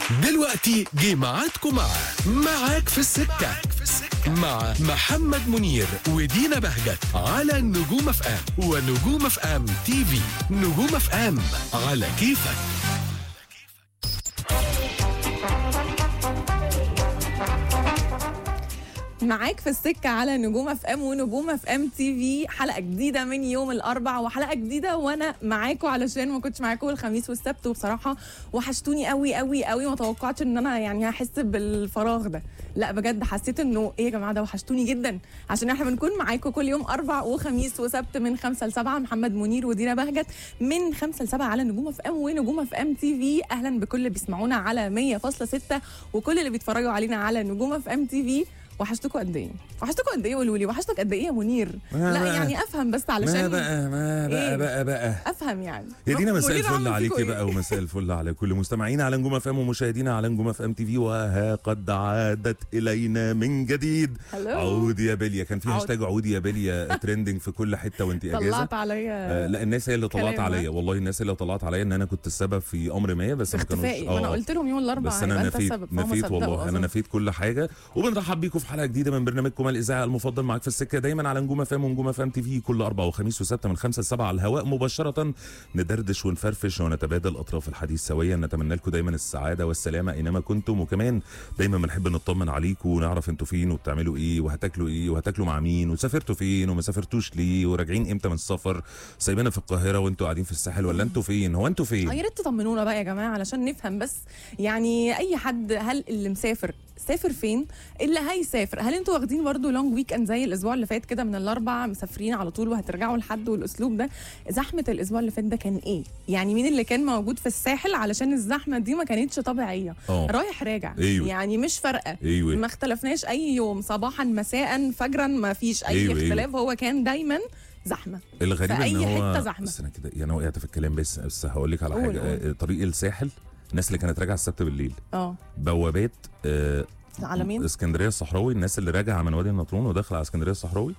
دلوقتي جه ميعادكم مع معاك في السكة مع محمد منير ودينا بهجت على نجوم اف ام ونجوم اف ام تي في نجوم اف ام على كيفك معاك في السكة على نجوم اف ام ونجوم اف ام تي في حلقة جديدة من يوم الأربع وحلقة جديدة وأنا معاكم علشان ما كنتش معاكم الخميس والسبت وبصراحة وحشتوني قوي قوي قوي ما توقعتش إن أنا يعني هحس بالفراغ ده لا بجد حسيت إنه إيه يا جماعة ده وحشتوني جدا عشان إحنا بنكون معاكم كل يوم أربع وخميس وسبت من خمسة لسبعة محمد منير ودينا بهجت من خمسة لسبعة على نجوم اف ام ونجوم اف ام تي في أهلا بكل اللي بيسمعونا على 100.6 وكل اللي بيتفرجوا علينا على نجوم اف ام تي في وحشتكوا قد ايه؟ وحشتكوا قد ايه قولوا لي؟ وحشتك قد ايه يا منير؟ ما لا بقى. يعني افهم بس علشان ما بقى ما بقى إيه؟ بقى بقى افهم يعني يا دينا مساء منير الفل عامل عليكي فيكوا إيه؟ بقى ومساء الفل على كل مستمعينا على نجوم اف ام ومشاهدينا على نجوم اف ام تي في وها قد عادت الينا من جديد هلو. عود يا بليا كان في عود. هاشتاج عود يا بليا ترندنج في كل حته وانت اجازه طلعت عليا آه لا الناس هي اللي طلعت كلام، عليا والله الناس اللي طلعت عليا ان انا كنت السبب في امر ما بس ما كانوش اختفائي ما انا آه. قلت لهم يوم الاربعاء بس انا هيبقى أنت نفيت السبب، فهم نفيت صدقوا والله انا أظن. نفيت كل حاجه وبنرحب بيكم في حلقه جديده من برنامجكم الاذاعه المفضل معاك في السكه دايما على نجوم افام ونجوم افام تي في كل اربع وخميس وسبت من خمسة لسبعة على الهواء مباشره ندردش ونفرفش ونتبادل اطراف الحديث سويا نتمنى لكم دايما السعاده والسلامه اينما كنتم وكمان دايما بنحب نطمن عليكم ونعرف انتوا فين وبتعملوا ايه وهتاكلوا ايه وهتاكلوا مع مين وسافرتوا فين وما سافرتوش ليه وراجعين امتى من السفر سايبيننا في القاهره وانتوا قاعدين في الساحل ولا انتوا فين هو انتوا فين اه يا ريت تطمنونا بقى يا جماعه علشان نفهم بس يعني اي حد هل اللي مسافر سافر فين اللي هيسافر هل انتوا واخدين برضو لونج ويك اند زي الاسبوع اللي فات كده من الاربع مسافرين على طول وهترجعوا لحد والاسلوب ده زحمه الاسبوع اللي فات ده كان ايه يعني مين اللي كان موجود في الساحل علشان الزحمه دي ما كانتش طبيعيه اه. رايح راجع أيوة. يعني مش فارقه ايوه ما اختلفناش اي يوم صباحا مساء فجرا ما فيش اي أيوة، أيوة. اختلاف هو كان دايما زحمه الغريب في ان أي هو حتة زحمة. بس انا كده يعني وقعت في الكلام بس بس هقول لك على قول، حاجه قول. آه، طريق الساحل الناس اللي كانت راجعه السبت بالليل اه بوابات آه، على مين اسكندريه الصحراوي الناس اللي راجعه من وادي النطرون وداخله على اسكندريه الصحراوي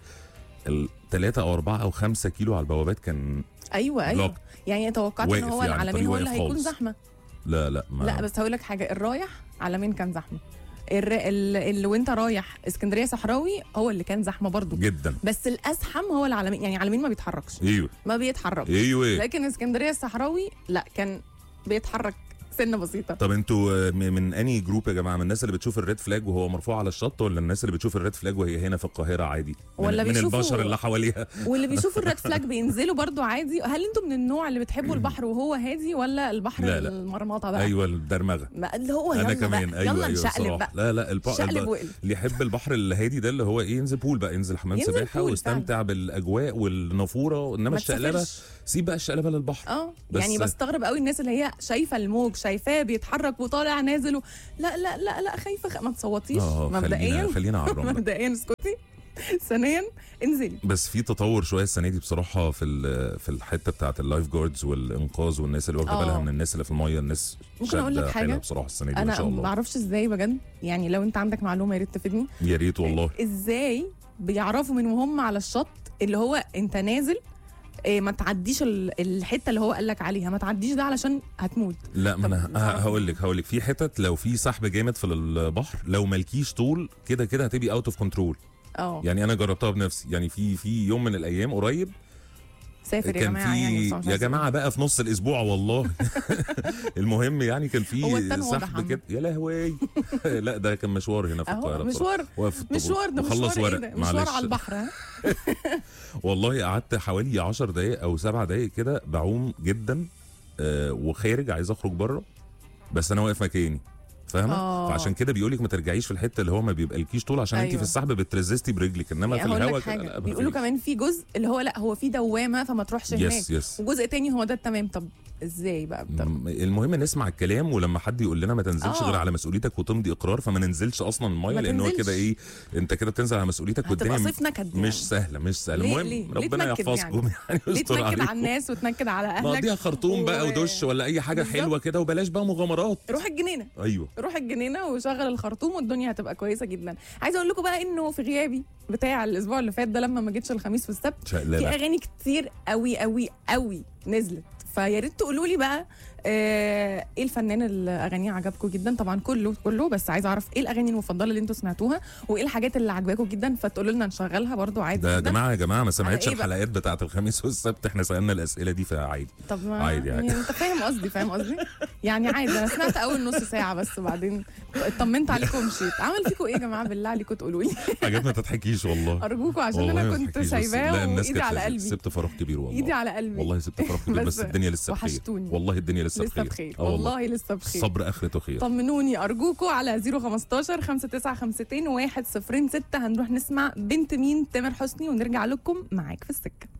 الثلاثة او أربعة او خمسة كيلو على البوابات كان ايوه ايوه بلوك. يعني توقعت ان واقف هو يعني، العالمين طريق هو اللي واقف هيكون خالص. زحمه لا لا ما لا بس هقول لك حاجه الرايح عالمين كان زحمه الر... ال- اللي وانت رايح اسكندريه صحراوي هو اللي كان زحمه برضو جدا بس الازحم هو العالمين يعني العالمين ما بيتحركش ايوه ما بيتحرك ايوه لكن اسكندريه الصحراوي لا كان بيتحرك سنه بسيطه طب انتوا آه، م- من انهي جروب يا جماعه من الناس اللي بتشوف الريد فلاج وهو مرفوع على الشط ولا الناس اللي بتشوف الريد فلاج وهي هنا في القاهره عادي من, ولا من بيشوفوا- البشر اللي حواليها واللي بيشوفوا الريد فلاج بينزلوا برضو عادي هل انتم من النوع اللي بتحبوا البحر وهو هادي ولا البحر لا، لا. المرمطه بقى ايوه الدرمغه ما اللي هو انا يلا كمان بقى. ايوه يلا ايوه نشقلب الصراحة. بقى لا لا الب... شقلب الب... وقلب اللي يحب البحر الهادي ده اللي هو ايه ينزل بول بقى ينزل حمام ينزل سباحه بول ويستمتع بالاجواء والنافوره انما ما الشقلبه تسافرش. سيب بقى الشقلبه للبحر اه بس- يعني بستغرب قوي الناس اللي هي شايفه الموج شايفاه بيتحرك وطالع نازل و... لا لا لا لا خايفه خ... ما تصوتيش اه مبدئيا خلينا خلينا على الرمله مبدئيا اسكتي ثانيا انزلي بس في تطور شويه السنه دي بصراحه في ال- في الحته بتاعت اللايف جاردز والانقاذ والناس اللي واخده اه. بالها من الناس اللي في الميه الناس ممكن أقول لك شادة حاجة؟ حيلها بصراحه السنه دي ما انا شاء ما الله بعرفش ازاي بجد يعني لو انت عندك معلومه يا ريت تفيدني يا ريت والله ازاي بيعرفوا من وهم على الشط اللي هو انت نازل إيه ما تعديش ال- الحته اللي هو قال لك عليها ما تعديش ده علشان هتموت لا ما طب انا تعرف- هقول لك هقول لك في حتت لو في سحب جامد في البحر لو مالكيش طول كده كده هتبقي اوت اوف كنترول اه يعني انا جربتها بنفسي يعني في في يوم من الايام قريب سافر يا كان جماعه في يعني بس مش يا عايزة- جماعه بقى في نص الاسبوع والله المهم يعني كان هو في التاني واضح سحب عنه. كده يا لهوي لا ده كان مشوار هنا في اهو القاهره مشوار واقف في الطابور. مشوار ده وخلص مشوار ايه ورق ده مشوار معلش. على البحر ها والله قعدت حوالي 10 دقايق او 7 دقايق كده بعوم جدا آه وخارج عايز اخرج بره بس انا واقف مكاني فاهمه آه. فعشان كده بيقول لك ما ترجعيش في الحته اللي هو ما بيبقالكيش طول عشان انت أيوة. في السحب بترزستي برجلك انما في يعني هقول الهواء لك كده حاجه لا، ما بيقولوا فيش. كمان في جزء اللي هو لا هو في دوامه فما تروحش هناك يس يس وجزء تاني هو ده التمام طب ازاي بقى طب م- المهم نسمع الكلام ولما حد يقول لنا ما تنزلش آه. غير على مسؤوليتك وتمضي اقرار فما ننزلش اصلا الميه ما لان هو تنزلش. كده ايه انت كده بتنزل على مسؤوليتك هتبقى والدنيا صيف نكد يعني. مش سهله مش سهله ليه- المهم ليه؟ ليه ربنا تنكد يحفظكم يعني ليه ويستر تنكد على عليكم الناس وتنكد على اهلك نقضيها خرطوم بقى و- ودش ولا اي حاجه بالظبط. حلوه كده وبلاش بقى مغامرات روح الجنينه ايوه روح الجنينه وشغل الخرطوم والدنيا هتبقى كويسه جدا عايزه اقول لكم بقى انه في غيابي بتاع الاسبوع اللي فات ده لما ما جيتش الخميس والسبت في شقلبه اغاني كتير قوي قوي قوي نزلت فيا ريت تقولوا لي بقى آه، ايه الفنان اللي اغانيه عجبكم جدا طبعا كله كله بس عايزه اعرف ايه الاغاني المفضله اللي انتوا سمعتوها وايه الحاجات اللي عجباكم جدا فتقولوا لنا نشغلها برضو عادي ده يا جدا جماعه يا جماعه ما سمعتش إيه بقى؟ الحلقات بتاعه الخميس والسبت احنا سالنا الاسئله دي فعادي طب ما عادي، يعني عادي. انت فاهم قصدي فاهم قصدي يعني عادي انا سمعت اول نص ساعه بس وبعدين اطمنت عليكم ومشيت عمل فيكم ايه يا جماعه بالله عليكم تقولوا لي حاجات ما تضحكيش والله ارجوكم عشان والله انا ما كنت تضحكيش، بس لا، سايباه الناس وايدي كانت على قلبي سبت فراغ كبير والله ايدي على قلبي والله سبت فراغ كبير بس, بس الدنيا لسه بخير وحشتوني. والله الدنيا لسه, لسه بخير آه والله. والله لسه بخير الصبر اخرته خير طمنوني ارجوكم على 015 5952 106 هنروح نسمع بنت مين تامر حسني ونرجع لكم معاك في السكه